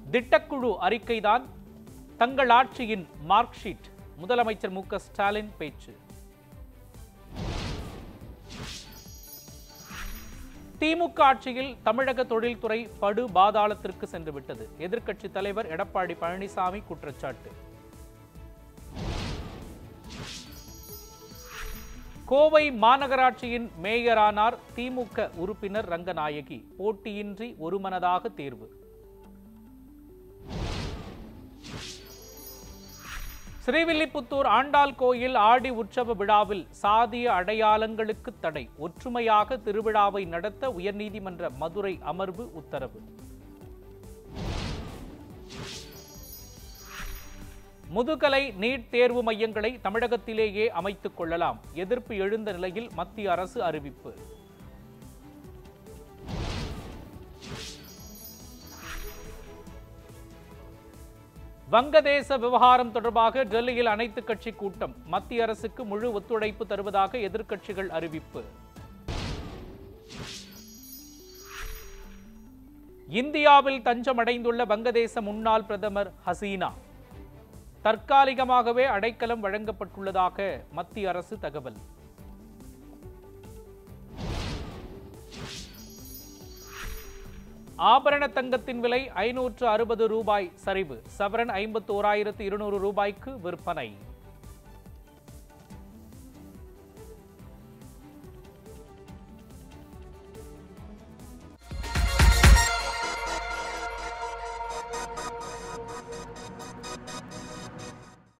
திட்டக்குழு அறிக்கைதான் தங்கள் ஆட்சியின் மார்க் ஷீட் முதலமைச்சர் மு க ஸ்டாலின் பேச்சு திமுக ஆட்சியில் தமிழக தொழில்துறை படு பாதாளத்திற்கு சென்று விட்டது எதிர்க்கட்சி தலைவர் எடப்பாடி பழனிசாமி குற்றச்சாட்டு கோவை மாநகராட்சியின் மேயரானார் திமுக உறுப்பினர் ரங்கநாயகி போட்டியின்றி ஒருமனதாக தேர்வு ஸ்ரீவில்லிபுத்தூர் ஆண்டாள் கோயில் ஆடி உற்சவ விழாவில் சாதிய அடையாளங்களுக்கு தடை ஒற்றுமையாக திருவிழாவை நடத்த உயர்நீதிமன்ற மதுரை அமர்வு உத்தரவு முதுகலை நீட் தேர்வு மையங்களை தமிழகத்திலேயே அமைத்துக் கொள்ளலாம் எதிர்ப்பு எழுந்த நிலையில் மத்திய அரசு அறிவிப்பு வங்கதேச விவகாரம் தொடர்பாக டெல்லியில் அனைத்து கட்சி கூட்டம் மத்திய அரசுக்கு முழு ஒத்துழைப்பு தருவதாக எதிர்க்கட்சிகள் அறிவிப்பு இந்தியாவில் தஞ்சமடைந்துள்ள வங்கதேச முன்னாள் பிரதமர் ஹசீனா தற்காலிகமாகவே அடைக்கலம் வழங்கப்பட்டுள்ளதாக மத்திய அரசு தகவல் ஆபரண தங்கத்தின் விலை ஐநூற்று அறுபது ரூபாய் சரிவு சவரன் ஐம்பத்து ஓராயிரத்து இருநூறு ரூபாய்க்கு விற்பனை